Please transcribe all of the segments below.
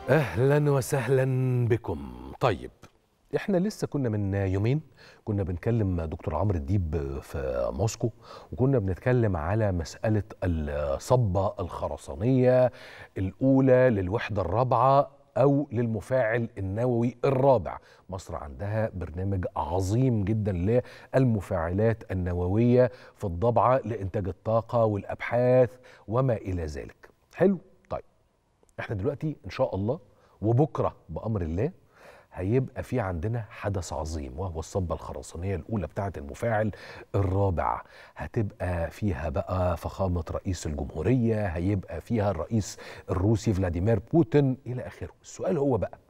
اهلا وسهلا بكم طيب احنا لسه كنا من يومين كنا بنكلم دكتور عمرو الديب في موسكو وكنا بنتكلم على مسألة الصبة الخرسانية الأولى للوحدة الرابعة أو للمفاعل النووي الرابع مصر عندها برنامج عظيم جدا للمفاعلات النووية في الضبعة لإنتاج الطاقة والأبحاث وما إلى ذلك حلو طيب احنا دلوقتي إن شاء الله وبكرة بأمر الله هيبقى في عندنا حدث عظيم وهو الصبة الخرسانية الأولى بتاعة المفاعل الرابع هتبقى فيها بقى فخامة رئيس الجمهورية هيبقى فيها الرئيس الروسي فلاديمير بوتين إلى آخره السؤال هو بقى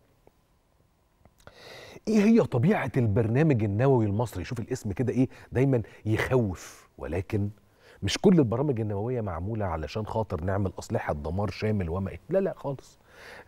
ايه هي طبيعة البرنامج النووي المصري شوف الاسم كده ايه دايما يخوف ولكن مش كل البرامج النووية معمولة علشان خاطر نعمل أسلحة دمار شامل وما إيه لا لا خالص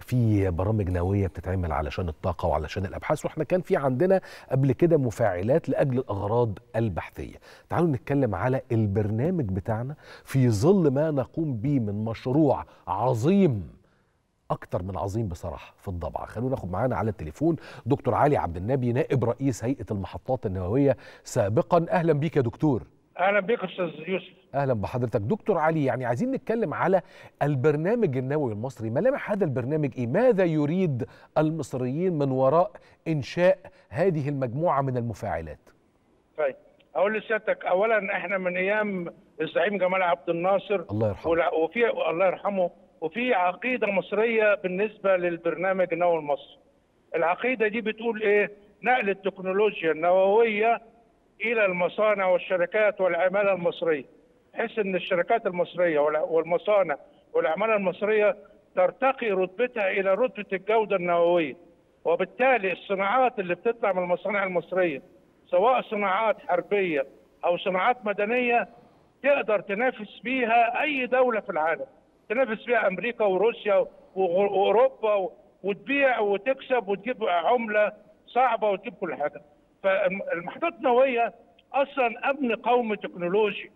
في برامج نوويه بتتعمل علشان الطاقه وعلشان الابحاث واحنا كان في عندنا قبل كده مفاعلات لاجل الاغراض البحثيه تعالوا نتكلم على البرنامج بتاعنا في ظل ما نقوم به من مشروع عظيم اكتر من عظيم بصراحه في الضبعه خلونا ناخد معانا على التليفون دكتور علي عبد النبي نائب رئيس هيئه المحطات النوويه سابقا اهلا بيك يا دكتور اهلا بك استاذ يوسف اهلا بحضرتك دكتور علي يعني عايزين نتكلم على البرنامج النووي المصري ملامح هذا البرنامج ايه ماذا يريد المصريين من وراء انشاء هذه المجموعه من المفاعلات طيب اقول لسيادتك اولا احنا من ايام الزعيم جمال عبد الناصر الله يرحمه ولا- وفي الله يرحمه وفي عقيده مصريه بالنسبه للبرنامج النووي المصري العقيده دي بتقول ايه نقل التكنولوجيا النوويه الى المصانع والشركات والعماله المصريه بحيث ان الشركات المصريه والع- والمصانع والعماله المصريه ترتقي رتبتها الى رتبه الجوده النوويه وبالتالي الصناعات اللي بتطلع من المصانع المصريه سواء صناعات حربيه او صناعات مدنيه تقدر تنافس بيها اي دوله في العالم تنافس بيها امريكا وروسيا وغ- واوروبا و- وتبيع وتكسب وتجيب عمله صعبه وتجيب كل حاجه فالمحطات النوويه اصلا امن قومي تكنولوجي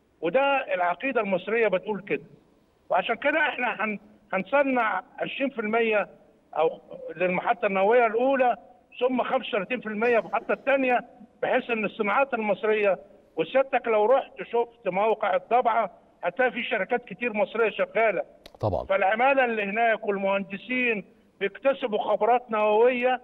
وده العقيده المصريه بتقول كده وعشان كده احنا هن هنصنع 20% او للمحطه النوويه الاولى ثم 35% المحطه الثانيه بحيث ان الصناعات المصريه وسيادتك لو رحت شفت موقع الضبعه هتلاقي في شركات كتير مصريه شغاله طبعا فالعماله اللي هناك والمهندسين بيكتسبوا خبرات نوويه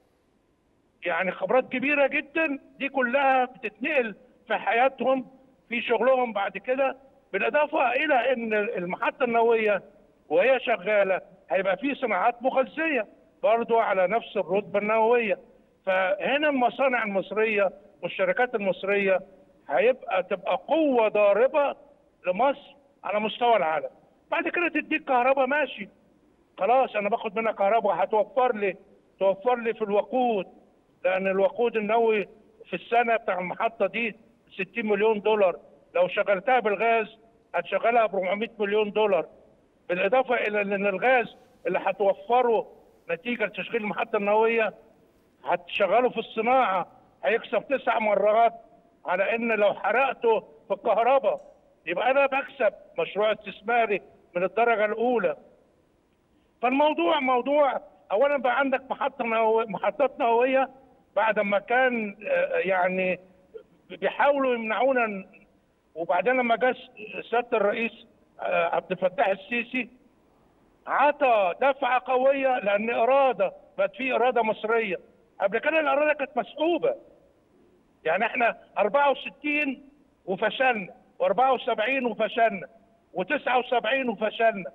يعني خبرات كبيره جدا دي كلها بتتنقل في حياتهم في شغلهم بعد كده بالاضافه الى ان المحطه النوويه وهي شغاله هيبقى في صناعات مغذيه برضو على نفس الرتبه النوويه فهنا المصانع المصريه والشركات المصريه هيبقى تبقى قوه ضاربه لمصر على مستوى العالم بعد كده تديك كهرباء ماشي خلاص انا باخد منها كهرباء هتوفر لي توفر لي في الوقود لان الوقود النووي في السنه بتاع المحطه دي 60 مليون دولار لو شغلتها بالغاز هتشغلها ب 400 مليون دولار بالاضافه الى ان الغاز اللي هتوفره نتيجه لتشغيل المحطه النوويه هتشغله في الصناعه هيكسب تسع مرات على ان لو حرقته في الكهرباء يبقى انا بكسب مشروع استثماري من الدرجه الاولى فالموضوع موضوع اولا بقى عندك محطه نووية محطات نوويه بعد ما كان آه، يعني بيحاولوا يمنعونا وبعدين لما جه سياده الرئيس آه، عبد الفتاح السيسي عطى دفعه قويه لان اراده بقت في اراده مصريه قبل كده الاراده كانت مسحوبه يعني احنا 64 وفشلنا و74 وفشلنا و79 وفشلنا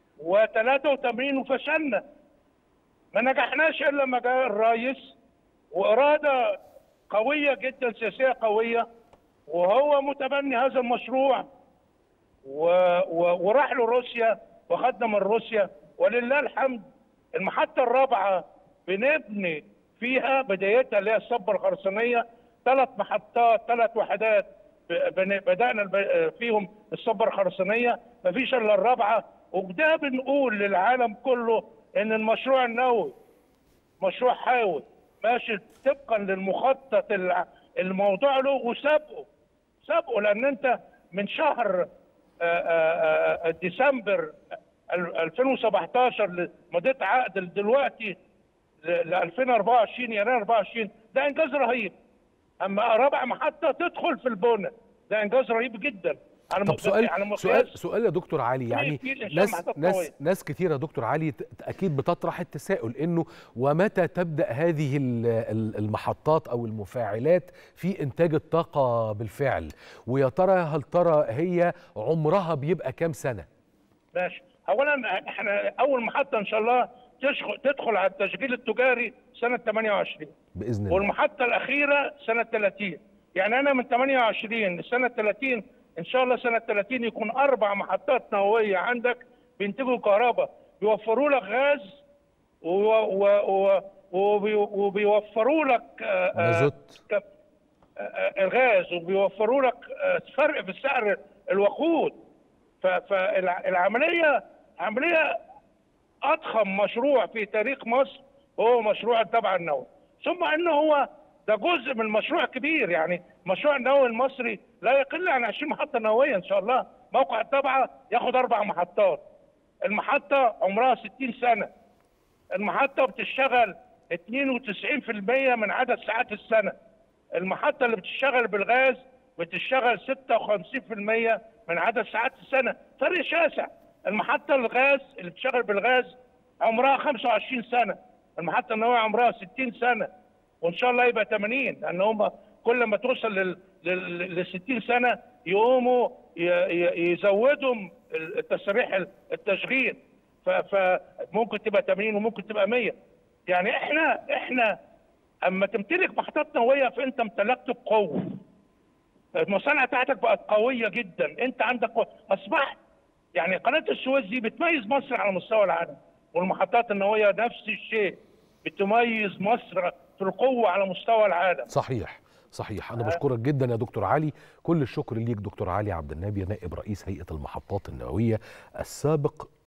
و83 وفشلنا ما نجحناش الا لما جاء الرئيس واراده قويه جدا سياسيه قويه وهو متبني هذا المشروع و... و... وراح له روسيا وخدنا من روسيا ولله الحمد المحطه الرابعه بنبني فيها بدايتها اللي هي الصبه الخرسانيه ثلاث محطات ثلاث وحدات ب- بن- بدانا الب- فيهم الصبه الخرسانيه مفيش الا الرابعه وده بنقول للعالم كله ان المشروع النووي مشروع حيوي ماشي طبقا للمخطط الع- الموضوع له وسابقه سابقه لان انت من شهر آه، آه، آه، ديسمبر ال- 2017 لمضيت عقد دلوقتي ل 2024 يناير 24 ده انجاز رهيب اما رابع محطه تدخل في البنى ده انجاز رهيب جدا على طب مق- سؤال على مقياس سؤال سؤال يا دكتور علي يعني في الإنشاء ناس محطات ناس قوية. ناس كتير يا دكتور علي ت- اكيد بتطرح التساؤل انه ومتى تبدا هذه ال- ال- المحطات او المفاعلات في انتاج الطاقه بالفعل ويا ترى هل ترى هي عمرها بيبقى كام سنه ماشي اولا احنا اول محطه ان شاء الله تشغل تدخل على التشغيل التجاري سنه 28 باذن الله والمحطه الاخيره سنه 30 يعني انا من 28 لسنه 30 ان شاء الله سنه 30 يكون اربع محطات نوويه عندك بينتجوا كهرباء بيوفروا لك غاز و- و- و- وبي- وبيوفروا لك آه، آه، مازوت ك- آه، آه، الغاز وبيوفروا لك آه، فرق في سعر الوقود فالعمليه عمليه اضخم مشروع في تاريخ مصر هو مشروع الطبع النووي ثم انه هو ده جزء من مشروع كبير يعني مشروع النووي المصري لا يقل عن 20 محطه نوويه ان شاء الله موقع الطبعه ياخد اربع محطات المحطه عمرها 60 سنه المحطه بتشتغل 92% من عدد ساعات السنه المحطه اللي بتشتغل بالغاز بتشتغل 56% من عدد ساعات السنه فرق شاسع المحطه الغاز اللي بتشتغل بالغاز عمرها 25 سنه المحطه النوويه عمرها 60 سنه وان شاء الله يبقى 80 لان هم كل ما توصل لل لل- لل 60 سنه يقوموا ي- ي- يزودوا التصريح التشغيل ف- فممكن تبقى 80 وممكن تبقى 100 يعني احنا احنا اما تمتلك محطات نوويه فانت امتلكت بقوه المصانع بتاعتك بقت قويه جدا انت عندك قوة. اصبحت يعني قناه السويس دي بتميز مصر على مستوى العالم والمحطات النوويه نفس الشيء بتميز مصر في القوه على مستوى العالم صحيح صحيح انا بشكرك جدا يا دكتور علي كل الشكر ليك دكتور علي عبد النبي نائب رئيس هيئه المحطات النوويه السابق